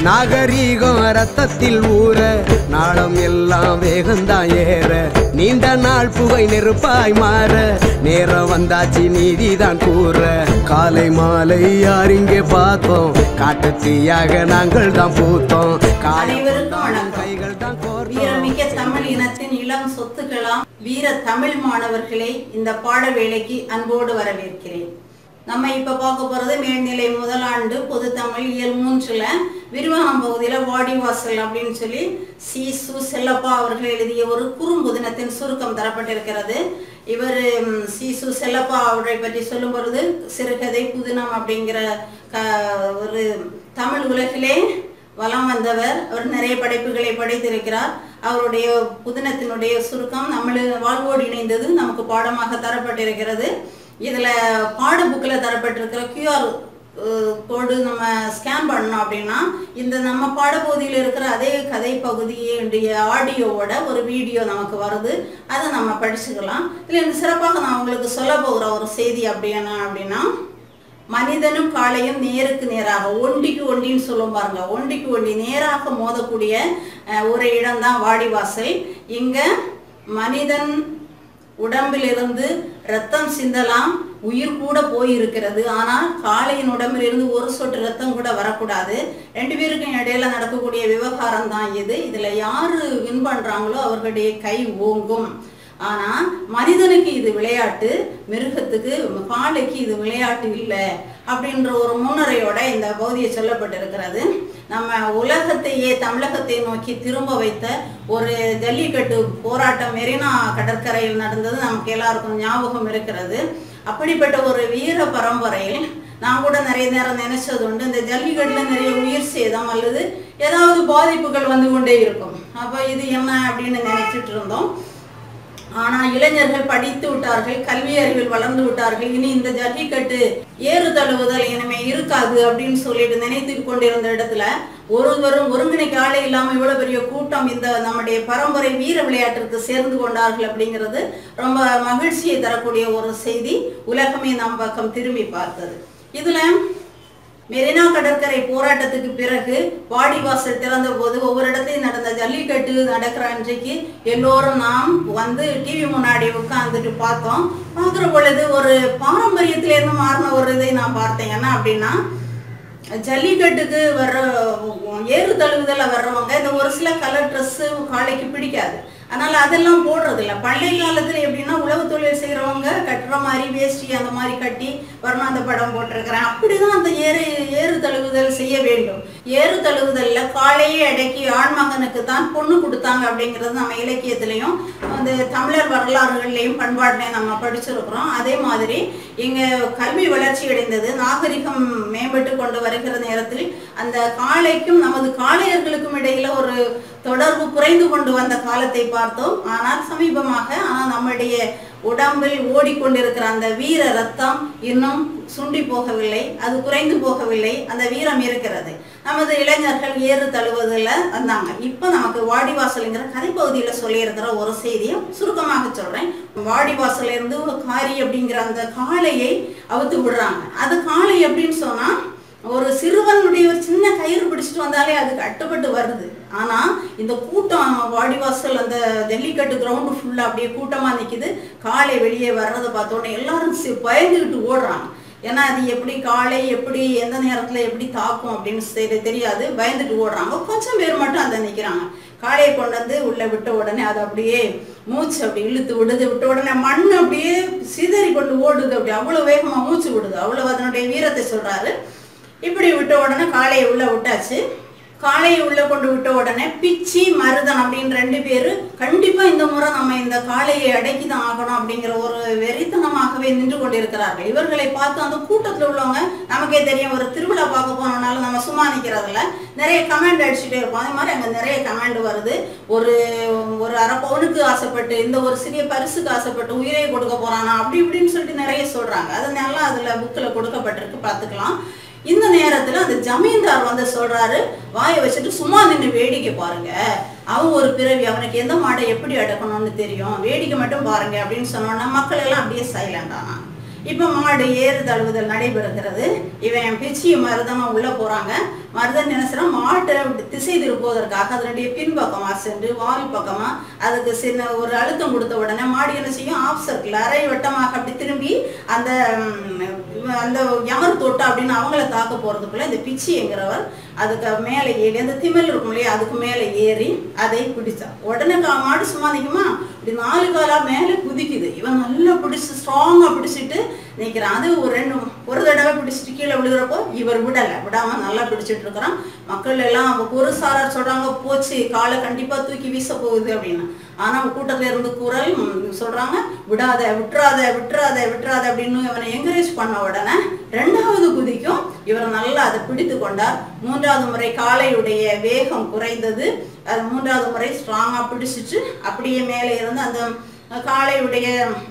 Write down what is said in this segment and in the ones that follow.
நாகரீகம் ரத்தத்தில் ஊற நாளம் எல்லாம் வேகந்தான் ஏற நீண்ட நாள் புகை நெருப்பாய் மாற நேரம் வந்தாச்சு நீதிதான் கூற காலை மாலை யார் இங்கே பார்த்தோம் காட்டுத்தீயாக நாங்கள் தான் பூத்தோம் அனைவருக்கும் வணக்கம். கைகள் தான் கோர்த்தோம் வீரமிக்க தமிழ் இனத்தின் இளம் சொத்துக்களாம் வீர தமிழ் மாணவர்களை இந்த பாட வேலைக்கு அன்போடு வரவேற்கிறேன் நம்ம இப்ப பார்க்க போறது மேல்நிலை முதலாண்டு பொது தமிழ் இயல் மூன்றுல விரிவானம் பகுதியில வாடிவாசல் அப்படின்னு சொல்லி சி சு செல்லப்பா அவர்கள் எழுதிய ஒரு குறும்புதினத்தின் சுருக்கம் தரப்பட்டிருக்கிறது இவர் ம், சி சு செல்லப்பா அவரை பற்றி சொல்லும் பொழுது சிறுகதை புதினம் அப்படிங்கிற க- ஒரு தமிழ் உலகிலே வலம் வந்தவர் அவர் நிறைய படைப்புகளை படைத்திருக்கிறார் அவருடைய புதினத்தினுடைய சுருக்கம் நம்மளு வாழ்வோடு இணைந்தது நமக்கு பாடமாக தரப்பட்டிருக்கிறது இதுல பாட புக்கில் தரப்பட்டிருக்கிற கியூஆர் கோடு நம்ம ஸ்கேன் பண்ணோம் அப்படின்னா இந்த நம்ம பாடப்பகுதியில் இருக்கிற அதே கதை பகுதியுடைய ஆடியோவோட ஒரு வீடியோ நமக்கு வருது அதை நம்ம படிச்சுக்கலாம் இதில் இந்த சிறப்பாக நான் உங்களுக்கு சொல்ல போகிற ஒரு செய்தி அப்படி என்ன அப்படின்னா மனிதனும் காளையும் நேருக்கு நேராக ஒண்டிக்கு ஒண்டின்னு சொல்லுவோம் பாருங்க ஒண்டிக்கு ஒண்டி நேராக மோதக்கூடிய அஹ், ஒரு இடம்தான் வாடிவாசல் இங்க மனிதன் உடம்பிலிருந்து ரத்தம் சிந்தலாம் உயிர் கூட போயிருக்கிறது ஆனால் காளையின் உடம்பிலிருந்து ஒரு சொட்டு ரத்தம் கூட வரக்கூடாது ரெண்டு பேருக்கும் இடையில நடக்கக்கூடிய விவகாரம் தான் இது இதுல யாரு வின் பண்றாங்களோ அவர்களுடைய கை ஓங்கும் ஆனா மனிதனுக்கு இது விளையாட்டு மிருகத்துக்கு காளைக்கு இது விளையாட்டு இல்லை அப்படின்ற ஒரு முன்னுரையோட இந்த பகுதியை சொல்லப்பட்டிருக்கிறது நம்ம உலகத்தையே தமிழகத்தை நோக்கி திரும்ப வைத்த ஒரு ஜல்லிக்கட்டு போராட்டம் மெரினா கடற்கரையில் நடந்தது நமக்கு எல்லாருக்கும் ஞாபகம் இருக்கிறது அப்படிப்பட்ட ஒரு வீர பரம்பரையில் நான் கூட நிறைய நேரம் நினைச்சது உண்டு இந்த ஜல்லிக்கட்டுல நிறைய உயிர் சேதம் அல்லது ஏதாவது பாதிப்புகள் வந்து கொண்டே இருக்கும் அப்ப இது என்ன அப்படின்னு நினைச்சிட்டு இருந்தோம் ஆனா இளைஞர்கள் படித்து விட்டார்கள் கல்வி அறிவில் வளர்ந்து விட்டார்கள் இனி இந்த ஜல்லிக்கட்டு ஏறு தழுவுதல் இனிமே இருக்காது அப்படின்னு சொல்லிட்டு நினைத்து கொண்டிருந்த இடத்துல ஒருவரும் ஒருங்கிணைக்க ஆளே இல்லாம இவ்வளவு பெரிய கூட்டம் இந்த நம்முடைய பரம்பரை வீர விளையாட்டிற்கு சேர்ந்து கொண்டார்கள் அப்படிங்கிறது ரொம்ப மகிழ்ச்சியை தரக்கூடிய ஒரு செய்தி உலகமே நம் பக்கம் திரும்பி பார்த்தது இதுல மெரினா கடற்கரை போராட்டத்துக்கு பிறகு வாடிவாசல் திறந்த போது ஒவ்வொரு இடத்தையும் நடந்த ஜல்லிக்கட்டு நடக்கிற அன்றைக்கு எல்லோரும் நாம் வந்து டிவி முன்னாடி உட்கார்ந்துட்டு பார்த்தோம் பார்க்குற பொழுது ஒரு பாரம்பரியத்திலேருந்து மாறின ஒரு இதை நான் பார்த்தேன் என்ன அப்படின்னா ஜல்லிக்கட்டுக்கு வர்ற ஏறு தழுவுதல வர்றவங்க இந்த ஒரு சில கலர் ட்ரெஸ்ஸு காலைக்கு பிடிக்காது அதனால அதெல்லாம் போடுறது இல்ல பழைய காலத்துல எப்படின்னா உழவு தொழில் செய்யறவங்க கட்டுற மாதிரி வேஷ்டி அந்த மாதிரி கட்டி வரணும் அந்த படம் போட்டிருக்கிறேன் அப்படிதான் அந்த ஏறு ஏறு தழுவுதல் செய்ய வேண்டும் ஏறு தழுவுதல்ல காளையே அடக்கி ஆண்மகனுக்கு தான் பொண்ணு கொடுத்தாங்க அப்படிங்கிறது நம்ம இலக்கியத்திலையும் அந்த தமிழர் வரலாறுகள்லையும் பண்பாட்டிலையும் நம்ம படிச்சிருக்கிறோம் அதே மாதிரி இங்க கல்வி வளர்ச்சி அடைந்தது நாகரிகம் மேம்பட்டு கொண்டு வருகிற நேரத்தில் அந்த காளைக்கும் நமது காளையர்களுக்கும் இடையில ஒரு தொடர்பு குறைந்து கொண்டு வந்த காலத்தை பார்த்தோம் ஆனால் சமீபமாக ஆனால் நம்முடைய உடம்பில் ஓடிக்கொண்டிருக்கிற அந்த வீர ரத்தம் இன்னும் சுண்டி போகவில்லை அது குறைந்து போகவில்லை அந்த வீரம் இருக்கிறது நமது இளைஞர்கள் ஏறு தழுவதில் வந்தாங்க இப்போ நமக்கு வாடிவாசலுங்கிற கதைப்பகுதியில் சொல்லியிருக்கிற ஒரு செய்தியை சுருக்கமாக சொல்றேன் வாடிவாசல்ல இருந்து ஒரு காரி அப்படிங்கிற அந்த காளையை அவுத்து விடுறாங்க அது காளை அப்படின்னு சொன்னா ஒரு சிறுவனுடைய ஒரு சின்ன கயிறு பிடிச்சிட்டு வந்தாலே அது கட்டுப்பட்டு வருது ஆனா இந்த கூட்டம் வாடிவாசல் அந்த ஜல்லிக்கட்டு கிரவுண்டு ஃபுல்லா அப்படியே கூட்டமா நிக்குது காலை வெளியே வர்றதை பார்த்தோன்னே எல்லாரும் சி- பயந்துகிட்டு ஓடுறாங்க ஏன்னா அது எப்படி காலை எப்படி எந்த நேரத்துல எப்படி தாக்கும் அப்படின்னு தெரி- தெரியாது பயந்துட்டு ஓடுறாங்க கொஞ்சம் பேர் மட்டும் அந்த நிக்கிறாங்க காளையை கொண்டு வந்து உள்ள விட்ட உடனே அது அப்படியே மூச்சு அப்படி இழுத்து விடுது விட்ட உடனே மண் அப்படியே சிதறி கொண்டு ஓடுது அப்படி அவ்வளவு வேகமா மூச்சு விடுது அவ்வளவு அதனுடைய வீரத்தை சொல்றாரு இப்படி விட்ட உடனே காளையை உள்ள விட்டாச்சு காளையை உள்ள கொண்டு விட்ட உடனே பிச்சி மருதன் அப்படின்னு ரெண்டு பேரு கண்டிப்பா இந்த முறை நம்ம இந்த காளையை அடக்கி தான் ஆகணும் அப்படிங்கிற ஒரு வெறித்தனமாகவே நின்று கொண்டிருக்கிறார்கள் இவர்களை பார்த்து அந்த கூட்டத்துல உள்ளவங்க நமக்கே தெரியும் ஒரு திருவிழா பார்க்க போனோம்னாலும் நம்ம சும்மா நிக்கிறதுல நிறைய கமெண்ட் அடிச்சுட்டே இருப்போம் அதே மாதிரி அங்க நிறைய கமெண்ட் வருது ஒரு ஒரு அரை பவுனுக்கு ஆசைப்பட்டு இந்த ஒரு சிறிய பரிசுக்கு ஆசைப்பட்டு உயிரை கொடுக்க போறானா அப்படி இப்படின்னு சொல்லிட்டு நிறைய சொல்றாங்க அதனால அதுல புக்கில் கொடுக்கப்பட்டிருக்கு பார்த்துக்கலாம் இந்த நேரத்துல அந்த ஜமீன்தார் வந்து சொல்றாரு வாயை வச்சுட்டு சும்மா நின்று வேடிக்கை பாருங்க அவன் ஒரு பிறவி அவனுக்கு எந்த மாடை எப்படி அடக்கணும்னு தெரியும் வேடிக்கை மட்டும் பாருங்க அப்படின்னு சொன்னோன்னா மக்கள் எல்லாம் அப்படியே சைலண்ட் ஆனாங்க இப்ப மாடு ஏறு தழுவுதல் நடைபெறுகிறது இவன் பிச்சி மருதமா உள்ள போறாங்க மருதன் நினைச்சுனா மாட்டை அப்படி திசை திருப்புவதற்காக அதனுடைய பின்பக்கமா சென்று வால் பக்கமா அதுக்கு சின்ன ஒரு அழுத்தம் கொடுத்த உடனே மாடு என்ன செய்யும் ஆஃப் சர்க்கிள் அரை வட்டமாக அப்படி திரும்பி அந்த ம், அந்த யமர் தொட்டு அப்படின்னு அவங்கள தாக்க போறதுக்குள்ள இந்த பிச்சிங்கிறவர் அதுக்கு மேலே ஏறி அந்த திமில் இருக்கும் இல்லையா அதுக்கு மேலே ஏறி அதை பிடிச்சான் உடனே கா- மாடு சும்மா நிக்குமா இப்படி நாலு காலா மேலே குதிக்குது இவன் நல்லா பிடிச்சு ஸ்ட்ராங்கா பிடிச்சிட்டு நிக்கிறான் அது ஒரு ரெண்டு ஒரு தடவை பிடிச்சிட்டு கீழே விழுகிறப்போ இவர் விடலை விடாம நல்லா பிடிச்சிட்டு இருக்கிறான் மக்கள் எல்லாம் ஒரு சாரார் சொல்றாங்க போச்சு காலை கண்டிப்பா தூக்கி வீச போகுது அப்படின்னு ஆனா கூட்டத்துல இருந்து குரல் ம், சொல்றாங்க விடாத விட்டுறாத விட்டுறாத விட்டுறாத அப்படின்னு இவனை என்கரேஜ் பண்ண உடனே ரெண்டாவது குதிக்கும் இவர் நல்லா அதை பிடித்து கொண்டார் மூன்றாவது முறை காளையுடைய வேகம் குறைந்தது அது மூன்றாவது முறை ஸ்ட்ராங்கா பிடிச்சிட்டு அப்படியே மேலே இருந்து அந்த காளையுடைய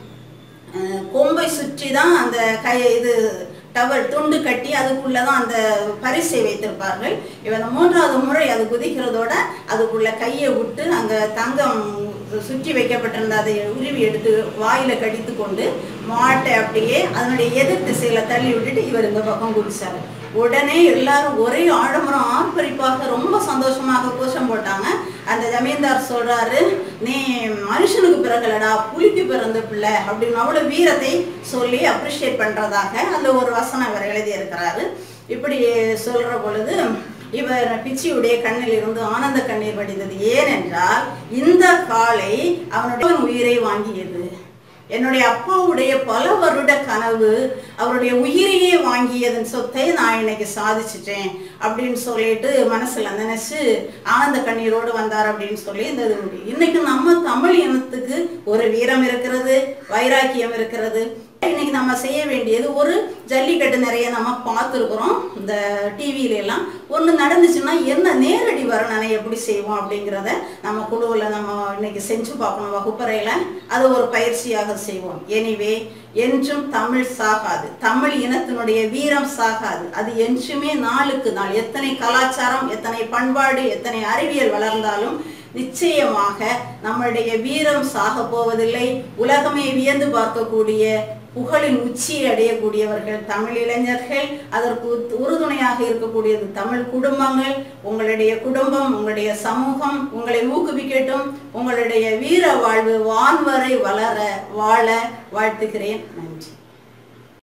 அஹ், கொம்பை சுற்றி தான் அந்த கை இது டவல் துண்டு கட்டி அதுக்குள்ள தான் அந்த பரிசை வைத்திருப்பார்கள் இவன் மூன்றாவது முறை அது குதிக்கிறதோட அதுக்குள்ள கையை விட்டு அங்க தங்கம் சுற்றி வைக்கப்பட்டிருந்த அதை உருவி எடுத்து வாயில கடித்து கொண்டு மாட்டை அப்படியே அதனுடைய எதிர் திசையில தள்ளி விட்டுட்டு இவர் இந்த பக்கம் குதிச்சாரு உடனே எல்லாரும் ஒரே ஆடம்பரம் ஆர்ப்பரிப்பாக ரொம்ப சந்தோஷமாக கோஷம் போட்டாங்க அந்த ஜமீன்தார் சொல்றாரு நீ மனுஷனுக்கு பிறகலடா புலிக்கு பிறந்த பிள்ளை அப்படின்னு அவ்வளவு வீரத்தை சொல்லி அப்ரிஷியேட் பண்றதாக அந்த ஒரு வசனம் இவர் எழுதி இருக்கிறாரு இப்படி சொல்ற பொழுது இவர் பிச்சியுடைய கண்ணில் இருந்து ஆனந்த கண்ணீர் வடிந்தது ஏனென்றால் இந்த காளை அவனுடைய உயிரை வாங்கியது என்னுடைய அப்பாவுடைய பல வருட கனவு அவருடைய உயிரையே வாங்கியதன் சொத்தை நான் இன்னைக்கு சாதிச்சிட்டேன் அப்படின்னு சொல்லிட்டு மனசுல நினைச்சு ஆனந்த கண்ணீரோடு வந்தார் அப்படின்னு சொல்லி இந்த இது முடியும். இன்னைக்கு நம்ம தமிழ் இனத்துக்கு ஒரு வீரம் இருக்கிறது வைராக்கியம் இருக்கிறது இன்னைக்கு நம்ம செய்ய வேண்டியது ஒரு ஜல்லிக்கட்டு நிறைய நம்ம பார்த்துருக்குறோம் இந்த டிவியில எல்லாம் ஒன்று நடந்துச்சுன்னா என்ன நேரடி வர்ணனை எப்படி செய்வோம் அப்படிங்கிறத நம்ம குழுவில் நம்ம இன்னைக்கு செஞ்சு பார்க்கணும் வகுப்பறையில் அது ஒரு பயிற்சியாக செய்வோம் எனிவே என்றும் தமிழ் சாகாது தமிழ் இனத்தினுடைய வீரம் சாகாது அது என்றுமே நாளுக்கு நாள் எத்தனை கலாச்சாரம் எத்தனை பண்பாடு எத்தனை அறிவியல் வளர்ந்தாலும் நிச்சயமாக நம்மளுடைய வீரம் சாக போவதில்லை உலகமே வியந்து பார்க்கக்கூடிய புகழின் உச்சியை அடையக்கூடியவர்கள் தமிழ் இளைஞர்கள் அதற்கு உத்- உறுதுணையாக இருக்கக்கூடியது தமிழ் குடும்பங்கள் உங்களுடைய குடும்பம் உங்களுடைய சமூகம் உங்களை ஊக்குவிக்கட்டும் உங்களுடைய வீர வாழ்வு வான்வரை வளர வாழ வாழ்த்துகிறேன் நன்றி